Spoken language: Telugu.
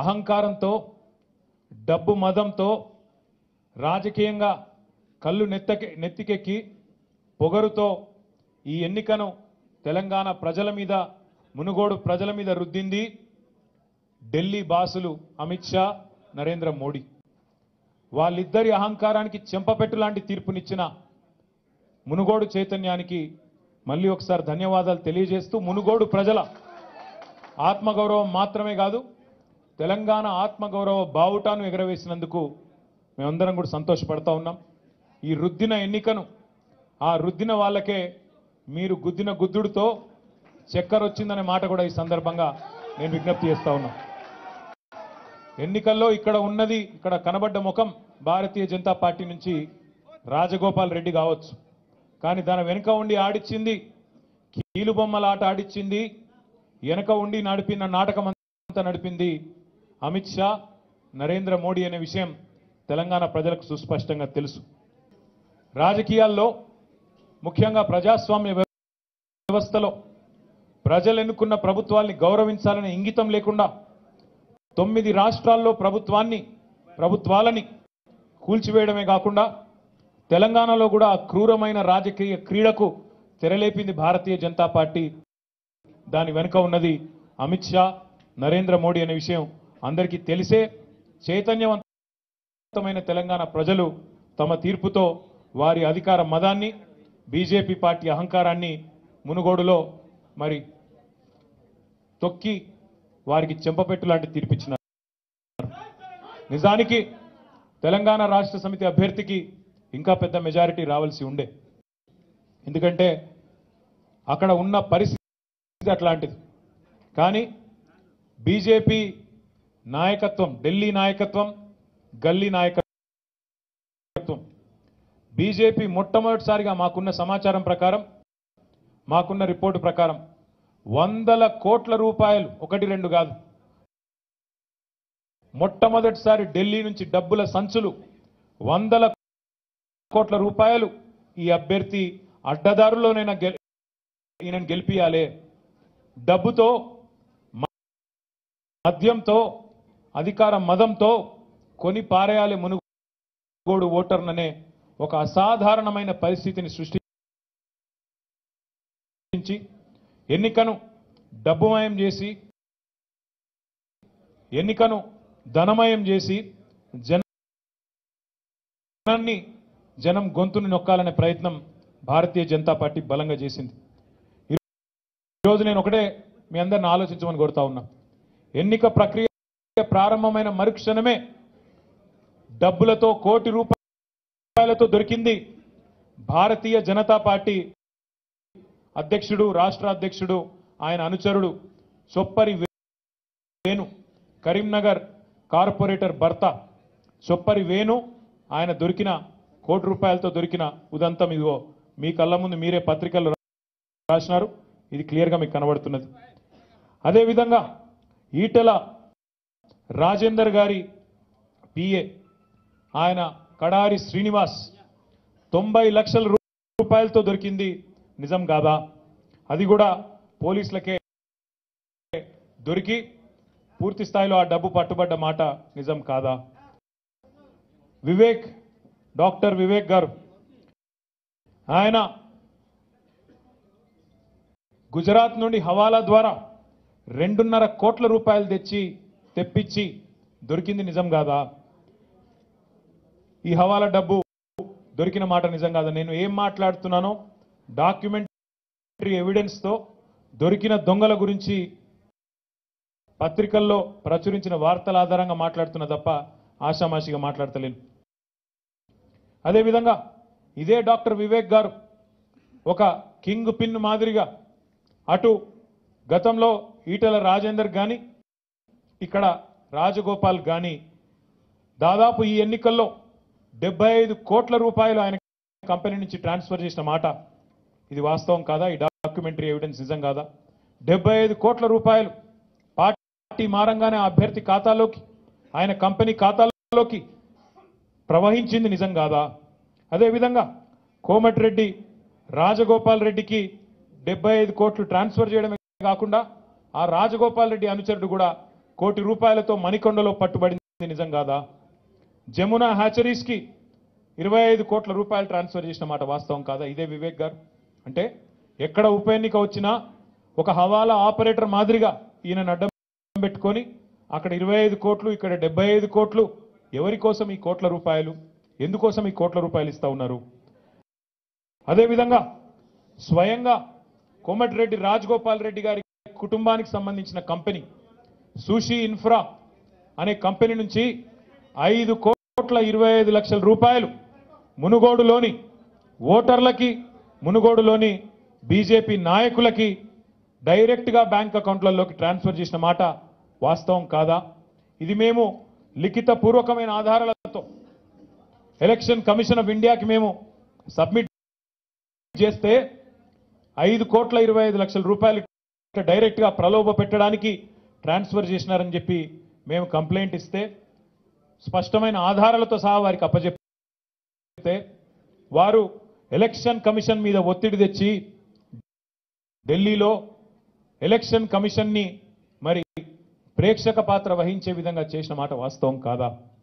అహంకారంతో డబ్బు మదంతో రాజకీయంగా కళ్ళు నెత్తకి నెత్తికెక్కి పొగరుతో ఈ ఎన్నికను తెలంగాణ ప్రజల మీద మునుగోడు ప్రజల మీద రుద్దింది ఢిల్లీ బాసులు అమిత్ షా నరేంద్ర మోడీ వాళ్ళిద్దరి అహంకారానికి చెంపపెట్టు లాంటి తీర్పునిచ్చిన మునుగోడు చైతన్యానికి మళ్ళీ ఒకసారి ధన్యవాదాలు తెలియజేస్తూ మునుగోడు ప్రజల ఆత్మగౌరవం మాత్రమే కాదు తెలంగాణ ఆత్మగౌరవ బావుటాను ఎగరవేసినందుకు మేమందరం కూడా సంతోషపడతా ఉన్నాం ఈ రుద్దిన ఎన్నికను ఆ రుద్దిన వాళ్ళకే మీరు గుద్దిన గుద్దుడితో చక్కెర వచ్చిందనే మాట కూడా ఈ సందర్భంగా నేను విజ్ఞప్తి చేస్తా ఉన్నా ఎన్నికల్లో ఇక్కడ ఉన్నది ఇక్కడ కనబడ్డ ముఖం భారతీయ జనతా పార్టీ నుంచి రాజగోపాల్ రెడ్డి కావచ్చు కానీ దాని వెనుక ఉండి ఆడిచ్చింది కీలు బొమ్మల ఆట ఆడిచ్చింది వెనక ఉండి నడిపిన నాటకం అంతా నడిపింది అమిత్ షా నరేంద్ర మోడీ అనే విషయం తెలంగాణ ప్రజలకు సుస్పష్టంగా తెలుసు రాజకీయాల్లో ముఖ్యంగా ప్రజాస్వామ్య వ్యవస్థలో ప్రజలు ఎన్నుకున్న ప్రభుత్వాల్ని గౌరవించాలనే ఇంగితం లేకుండా తొమ్మిది రాష్ట్రాల్లో ప్రభుత్వాన్ని ప్రభుత్వాలని కూల్చివేయడమే కాకుండా తెలంగాణలో కూడా ఆ క్రూరమైన రాజకీయ క్రీడకు తెరలేపింది భారతీయ జనతా పార్టీ దాని వెనుక ఉన్నది అమిత్ షా నరేంద్ర మోడీ అనే విషయం అందరికీ తెలిసే చైతన్యవంతమైన తెలంగాణ ప్రజలు తమ తీర్పుతో వారి అధికార మదాన్ని బీజేపీ పార్టీ అహంకారాన్ని మునుగోడులో మరి తొక్కి వారికి చెంపపెట్టు లాంటి తీర్పిచ్చినారు నిజానికి తెలంగాణ రాష్ట్ర సమితి అభ్యర్థికి ఇంకా పెద్ద మెజారిటీ రావాల్సి ఉండే ఎందుకంటే అక్కడ ఉన్న పరిస్థితి అట్లాంటిది కానీ బీజేపీ నాయకత్వం ఢిల్లీ నాయకత్వం గల్లీ నాయకత్వం బీజేపీ మొట్టమొదటిసారిగా మాకున్న సమాచారం ప్రకారం మాకున్న రిపోర్టు ప్రకారం వందల కోట్ల రూపాయలు ఒకటి రెండు కాదు మొట్టమొదటిసారి ఢిల్లీ నుంచి డబ్బుల సంచులు వందల కోట్ల రూపాయలు ఈ అభ్యర్థి అడ్డదారులోనైనా గె ఈయనను గెలిపియాలే డబ్బుతో మ- మద్యంతో అధికార మదంతో కొని పారేయాలి మునుగోడు ఓటర్ననే ఒక అసాధారణమైన పరిస్థితిని సృష్టించి ఎన్నికను డబ్బుమయం చేసి ఎన్నికను ధనమయం చేసి జనాన్ని జనం గొంతుని నొక్కాలనే ప్రయత్నం భారతీయ జనతా పార్టీ బలంగా చేసింది ఈరోజు నేను ఒకటే మీ అందరిని ఆలోచించమని కోరుతా ఉన్నా ఎన్నిక ప్రక్రియ ప్రారంభమైన మరుక్షణమే డబ్బులతో కోటి రూపాయలతో దొరికింది భారతీయ జనతా పార్టీ అధ్యక్షుడు రాష్ట్ర అధ్యక్షుడు ఆయన అనుచరుడు చొప్పరి వేణు కరీంనగర్ కార్పొరేటర్ భర్త చొప్పరి వేణు ఆయన దొరికిన కోటి రూపాయలతో దొరికిన ఉదంతం ఇదిగో మీ కళ్ళ ముందు మీరే పత్రికల్లో రాసినారు ఇది క్లియర్గా మీకు కనబడుతున్నది అదేవిధంగా ఈటెల రాజేందర్ గారి పిఏ ఆయన కడారి శ్రీనివాస్ తొంభై లక్షల రూ- రూపాయలతో దొరికింది నిజం కాదా అది కూడా పోలీసులకే దొరికి పూర్తి స్థాయిలో ఆ డబ్బు పట్టుబడ్డ మాట నిజం కాదా వివేక్ డాక్టర్ వివేక్ గారు ఆయన గుజరాత్ నుండి హవాలా ద్వారా రెండున్నర కోట్ల రూపాయలు తెచ్చి తెప్పించి దొరికింది నిజం కాదా ఈ హవాలా డబ్బు దొరికిన మాట నిజం కాదా నేను ఏం మాట్లాడుతున్నానో డాక్యుమెంటరీ ఎవిడెన్స్తో దొరికిన దొంగల గురించి పత్రికల్లో ప్రచురించిన వార్తల ఆధారంగా మాట్లాడుతున్నా తప్ప ఆషామాషిగా మాట్లాడతలేను అదేవిధంగా ఇదే డాక్టర్ వివేక్ గారు ఒక కింగ్ పిన్ మాదిరిగా అటు గతంలో ఈటెల రాజేందర్ కానీ ఇక్కడ రాజగోపాల్ కానీ దాదాపు ఈ ఎన్నికల్లో డెబ్బై ఐదు కోట్ల రూపాయలు ఆయన కంపెనీ నుంచి ట్రాన్స్ఫర్ చేసిన మాట ఇది వాస్తవం కాదా ఈ డాక్యుమెంటరీ ఎవిడెన్స్ నిజం కాదా డెబ్బై ఐదు కోట్ల రూపాయలు పార్టీ మారంగానే ఆ అభ్యర్థి ఖాతాలోకి ఆయన కంపెనీ ఖాతాలోకి ప్రవహించింది నిజం కాదా అదేవిధంగా కోమటిరెడ్డి రాజగోపాల్ రెడ్డికి డెబ్బై ఐదు కోట్లు ట్రాన్స్ఫర్ చేయడమే కాకుండా ఆ రాజగోపాల్ రెడ్డి అనుచరుడు కూడా కోటి రూపాయలతో మణికొండలో పట్టుబడింది నిజం కాదా జమునా హ్యాచరీస్ కి ఇరవై ఐదు కోట్ల రూపాయలు ట్రాన్స్ఫర్ చేసిన మాట వాస్తవం కాదా ఇదే వివేక్ గారు అంటే ఎక్కడ ఉప ఎన్నిక వచ్చినా ఒక హవాలా ఆపరేటర్ మాదిరిగా ఈయన అడ్డం పెట్టుకొని అక్కడ ఇరవై ఐదు కోట్లు ఇక్కడ డెబ్బై ఐదు కోట్లు ఎవరి కోసం ఈ కోట్ల రూపాయలు ఎందుకోసం ఈ కోట్ల రూపాయలు ఇస్తా ఉన్నారు అదేవిధంగా స్వయంగా కోమటిరెడ్డి రాజగోపాల్ రెడ్డి గారి కుటుంబానికి సంబంధించిన కంపెనీ సుషి ఇన్ఫ్రా అనే కంపెనీ నుంచి ఐదు కోట్ల ఇరవై ఐదు లక్షల రూపాయలు మునుగోడులోని ఓటర్లకి మునుగోడులోని బీజేపీ నాయకులకి డైరెక్ట్గా బ్యాంక్ అకౌంట్లలోకి ట్రాన్స్ఫర్ చేసిన మాట వాస్తవం కాదా ఇది మేము లిఖిత పూర్వకమైన ఆధారాలతో ఎలక్షన్ కమిషన్ ఆఫ్ ఇండియాకి మేము సబ్మిట్ చేస్తే ఐదు కోట్ల ఇరవై ఐదు లక్షల రూపాయలు డైరెక్ట్గా ప్రలోభ పెట్టడానికి ట్రాన్స్ఫర్ చేసినారని చెప్పి మేము కంప్లైంట్ ఇస్తే స్పష్టమైన ఆధారాలతో సహా వారికి అప్పచెప్తే వారు ఎలక్షన్ కమిషన్ మీద ఒత్తిడి తెచ్చి ఢిల్లీలో ఎలక్షన్ కమిషన్ని మరి ప్రేక్షక పాత్ర వహించే విధంగా చేసిన మాట వాస్తవం కాదా